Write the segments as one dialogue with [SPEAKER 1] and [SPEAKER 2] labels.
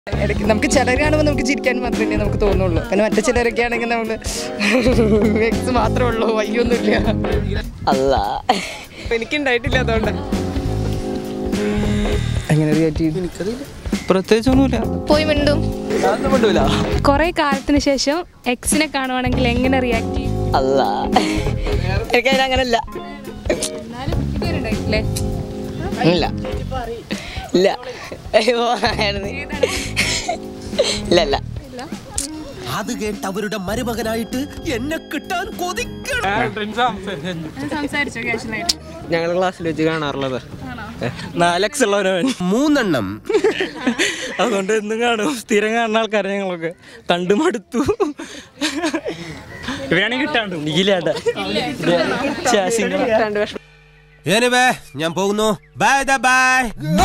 [SPEAKER 1] ഇടയ്ക്ക് നമുക്ക് ചിലർ കാണുമ്പോൾ നമുക്ക് ചിരിക്കാൻ മാത്രമേ നമുക്ക് തോന്നുള്ളൂ പിന്നെ മറ്റു ചിലരൊക്കെ ആണെങ്കിൽ നമ്മൾ എക്സ് മാത്രമേ ഉള്ളൂ വയ്യൊന്നുമില്ല
[SPEAKER 2] അല്ല
[SPEAKER 1] എനിക്കുണ്ടായിട്ടില്ല അതുകൊണ്ട്
[SPEAKER 3] എങ്ങനെ റിയാക്ട് ചെയ്യും എനിക്കറിയില്ല പ്രത്യേകിച്ചൊന്നുമില്ല
[SPEAKER 4] പോയി മിണ്ടും
[SPEAKER 3] അതൊന്നും കൊണ്ടുപോയില്ല
[SPEAKER 5] കുറെ കാലത്തിന് ശേഷം എക്സിനെ കാണുവാണെങ്കിൽ എങ്ങനെ റിയാക്ട് ചെയ്യും
[SPEAKER 2] അല്ല എനിക്കതിന് അങ്ങനെ ഇല്ല
[SPEAKER 5] എന്നാലും ഇതുവരെ ഉണ്ടായിട്ടില്ലേ
[SPEAKER 2] ഇല്ല ഇല്ല അയ്യോ, ആയിരുന്നു. ഇല്ല ഇല്ല
[SPEAKER 6] അത് കേട്ട് അവരുടെ മരുമകനായിട്ട് എന്നെ കിട്ടാൻ കൊതിക്കണം
[SPEAKER 5] സംസാരിച്ചോ കാഷ്വലായിട്ട്
[SPEAKER 3] ഞങ്ങൾ ക്ലാസ്സിൽ വെച്ച് കാണാറുള്ളത് നാലക്സ് ഉള്ളവനവൻ
[SPEAKER 6] മൂന്നെണ്ണം
[SPEAKER 3] അതുകൊണ്ട് എന്നും കാണും സ്ഥിരം കാണുന്ന ആൾക്കാരെ ഞങ്ങളൊക്കെ കണ്ടു മടുത്തു ഇവരാണെങ്കിൽ കിട്ടാണ്ട് എനിക്കില്ലാട്ട
[SPEAKER 6] എനിവേ ഞാൻ പോകുന്നു ബൈ ബൈ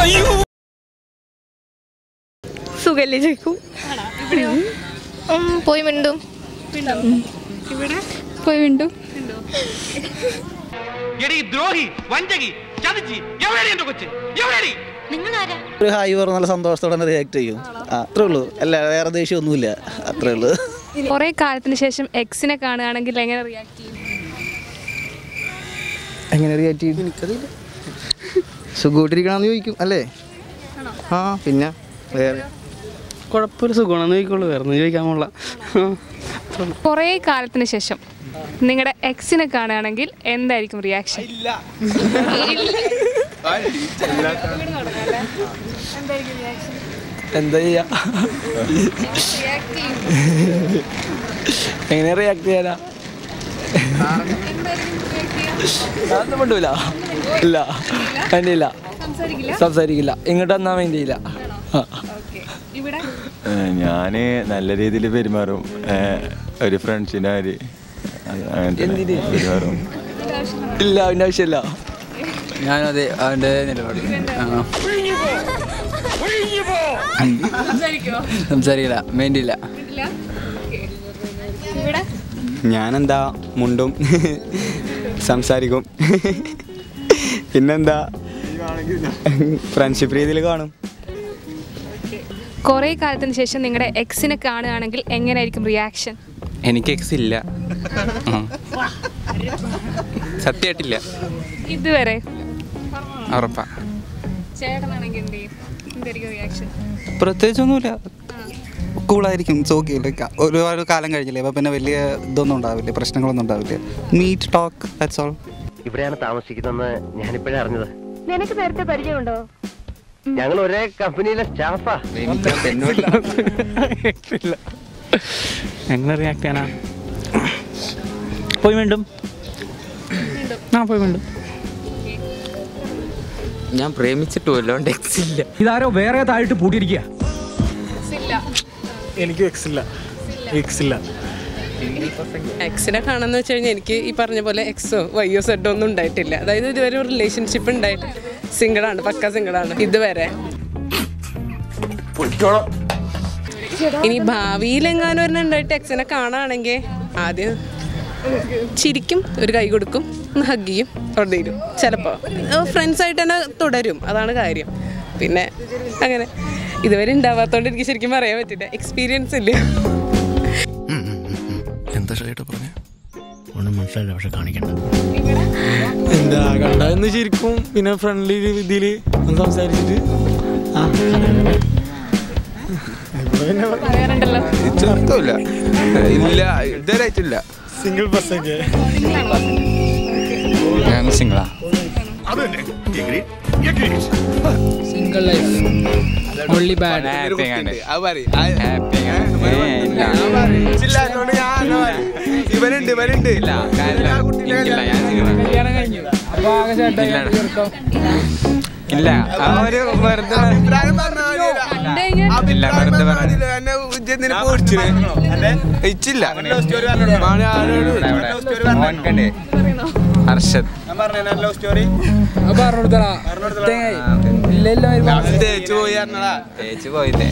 [SPEAKER 4] സുഖല്ലേ ചോദിക്കും ഉം, പോയി മിണ്ടും
[SPEAKER 5] പോയി മിണ്ടും
[SPEAKER 7] ഒരു ഹായ് പറഞ്ഞ നല്ല സന്തോഷത്തോടെ റിയാക്ട് ചെയ്യും ആ അത്രേ ഉള്ളൂ അല്ല വേറെ ദേഷ്യമൊന്നുമില്ല അത്രേ ഉള്ളൂ
[SPEAKER 5] കുറെ കാലത്തിന് ശേഷം എക്സിനെ കാണുകയാണെങ്കിൽ എങ്ങനെ റിയാക്ട് ചെയ്യും
[SPEAKER 3] എങ്ങനെ റിയാക്ട് ചെയ്യും
[SPEAKER 7] എനിക്കറിയില്ല
[SPEAKER 3] സുഖമായിട്ടിരിക്കണമെന്ന് ചോദിക്കും അല്ലേ ആ പിന്നെ വേറെ
[SPEAKER 8] കുഴപ്പമില്ല സുഖമാണെന്ന് ചോദിക്കുള്ളൂ വേറെ ഒന്നും ചോദിക്കാൻ പോല
[SPEAKER 5] കുറെ കാലത്തിന് ശേഷം നിങ്ങളുടെ എക്സിനെ കാണുകയാണെങ്കിൽ എന്തായിരിക്കും റിയാക്ഷൻ
[SPEAKER 3] എന്താ ചെയ്യാ എങ്ങനെ റിയാക്ട് ചെയ്യാനാ അതൊന്നും കൊണ്ടുപോയില്ല ഇല്ല എൻ്റെ ഇല്ല സംസാരിക്കില്ല ഇങ്ങോട്ട് വന്നാൽ വേണ്ടി ഇല്ല
[SPEAKER 9] ഞാൻ നല്ല രീതിയിൽ പെരുമാറും ഏഹ്, ഒരു ഫ്രണ്ട്സിൻ്റെ ആര് അങ്ങനെ തന്നെ പെരുമാറും
[SPEAKER 3] ഇല്ല അതിൻ്റെ ആവശ്യമില്ല
[SPEAKER 8] ഞാനതെ അവൻ്റെ നിലപാട് സംസാരിക്കില്ല വേണ്ടിയില്ല
[SPEAKER 10] ഞാനെന്താ മുണ്ടും സംസാരിക്കും പിന്നെന്താ ഫ്രണ്ട്ഷിപ്പ് രീതിയിൽ കാണും
[SPEAKER 5] കുറെ കാലത്തിന് ശേഷം നിങ്ങളുടെ എക്സിനെ കാണുകയാണെങ്കിൽ എങ്ങനെയായിരിക്കും റിയാക്ഷൻ
[SPEAKER 8] എനിക്ക് എക്സ് ഇല്ല സത്യമായിട്ടില്ല
[SPEAKER 5] ഇതുവരെ
[SPEAKER 8] ഉറപ്പാ
[SPEAKER 5] ചേട്ടനാണെങ്കിൽ എന്ത് ചെയ്യും എന്തായിരിക്കും റിയാക്ഷൻ
[SPEAKER 7] പ്രത്യേകിച്ചൊന്നുമില്ല കൂളായിരിക്കും സോക്കി ഒരുപാട് കാലം കഴിഞ്ഞില്ലേ അപ്പോൾ പിന്നെ വലിയ ഇതൊന്നും ഉണ്ടാവില്ല പ്രശ്നങ്ങളൊന്നും ഉണ്ടാവില്ല മീറ്റ് ടോക്ക് ദാറ്റ്സ് ഓൾ
[SPEAKER 6] ഇവിടെയാണ് താമസിക്കുന്നതെന്ന് ഞാനിപ്പോഴേ അറിഞ്ഞത്
[SPEAKER 4] നിനക്ക് നേരത്തെ പരിചയമുണ്ടോ
[SPEAKER 6] ഞങ്ങൾ ഒരേ കമ്പനിയിലെ സ്റ്റാഫാ
[SPEAKER 8] എങ്ങനെ റിയാക്ട് ചെയ്യാനാ പോയി വീണ്ടും ആ പോയി വീണ്ടും
[SPEAKER 10] ഞാൻ പ്രേമിച്ചിട്ടു അല്ലാണ്ട് എക്സ് ഇല്ല
[SPEAKER 6] ഇതാരോ വേറെ താഴിട്ട് പൂട്ടിയിരിക്കുക
[SPEAKER 3] എനിക്ക് എക്സ് ഇല്ല എക്സ് ഇല്ല
[SPEAKER 1] എക്സിനെ കാണാന്ന് വെച്ച് കഴിഞ്ഞാൽ എനിക്ക് ഈ പറഞ്ഞ പോലെ എക്സോ വൈയോ സെഡോ ഒന്നും ഉണ്ടായിട്ടില്ല അതായത് ഇതുവരെ ഒരു റിലേഷൻഷിപ്പ് ഉണ്ടായിട്ട് സിംഗിളാണ് പക്ക സിംഗിളാണ് ഇതുവരെ ഇനി ഭാവിയിലെങ്ങാനും ഒരെണ്ണം ഉണ്ടായിട്ട് എക്സിനെ കാണുകയാണെങ്കിൽ ആദ്യം ചിരിക്കും ഒരു കൈ കൊടുക്കും ഒന്ന് ഹഗ് ചെയ്യും അവിടെ തരും ചിലപ്പോൾ ഫ്രണ്ട്സായിട്ട് തന്നെ തുടരും അതാണ് കാര്യം പിന്നെ അങ്ങനെ ഇതുവരെ ഉണ്ടാവാത്തതുകൊണ്ട് എനിക്ക് ശരിക്കും പറയാൻ പറ്റില്ല എക്സ്പീരിയൻസ് ഇല്ല
[SPEAKER 6] എന്താ ഷൈട്ട് പറഞ്ഞ ഒന്നും മനസ്സിലായില്ല പക്ഷെ കാണിക്കണ്ട
[SPEAKER 3] എന്താ കണ്ടെന്ന് ശരിക്കും പിന്നെ ഫ്രണ്ട്ലി രീതിയിൽ ഒന്ന് സംസാരിച്ചിട്ട് ആ
[SPEAKER 5] പറയാറുണ്ടല്ലോ
[SPEAKER 10] ചെറുത്തമില്ല ഇല്ല ഇതുവരായിട്ടില്ല
[SPEAKER 3] സിംഗിൾ പെർസെന്റ്
[SPEAKER 10] ഞാൻ സിംഗിളാ
[SPEAKER 8] സിംഗിൾ ലൈഫ് ഓൺലി ബാഡ്
[SPEAKER 10] ഇവനുണ്ട് ഇവനുണ്ട് ഇല്ല
[SPEAKER 8] കല്യാണം കഴിഞ്ഞു അപ്പോൾ ആകെ ചേട്ടായി
[SPEAKER 10] ഇല്ല ആ ഒരു വെറുതെ ഇല്ല വെറുതെ ഇച്ചില്ല മോൻകണ്ടേ ഹർഷദ്
[SPEAKER 8] പറഞ്ഞു കൊടുത്തടാ ഇല്ലല്ലോ
[SPEAKER 10] തേച്ചു പോയി തേച്ചു പോയില്ലേ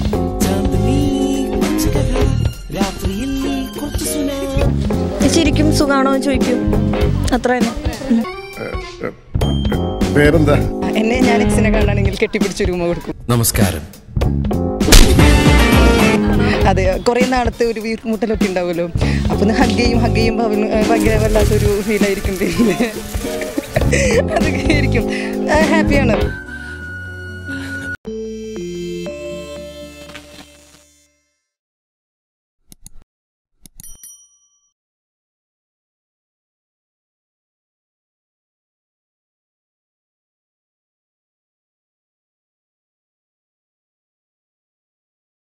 [SPEAKER 4] ശരിക്കും സുഖാണോ എന്ന് ചോദിക്കും അത്ര തന്നെ
[SPEAKER 1] എന്നെ ഞാൻ എക്സിനെ കാണുകയാണെങ്കിൽ കെട്ടിപ്പിടിച്ച് രൂപ കൊടുക്കും
[SPEAKER 6] നമസ്കാരം
[SPEAKER 11] അതെ കുറേ നാളത്തെ ഒരു വീർമുട്ടലൊക്കെ ഉണ്ടാവുമല്ലോ അപ്പോൾ ഒന്ന് ഹഗ് ചെയ്യും ഹഗ് ചെയ്യുമ്പോൾ അവന് ഭയങ്കര വല്ലാത്തൊരു ഫീലായിരിക്കും പിന്നെ അതൊക്കെ ആയിരിക്കും ഹാപ്പിയാണ്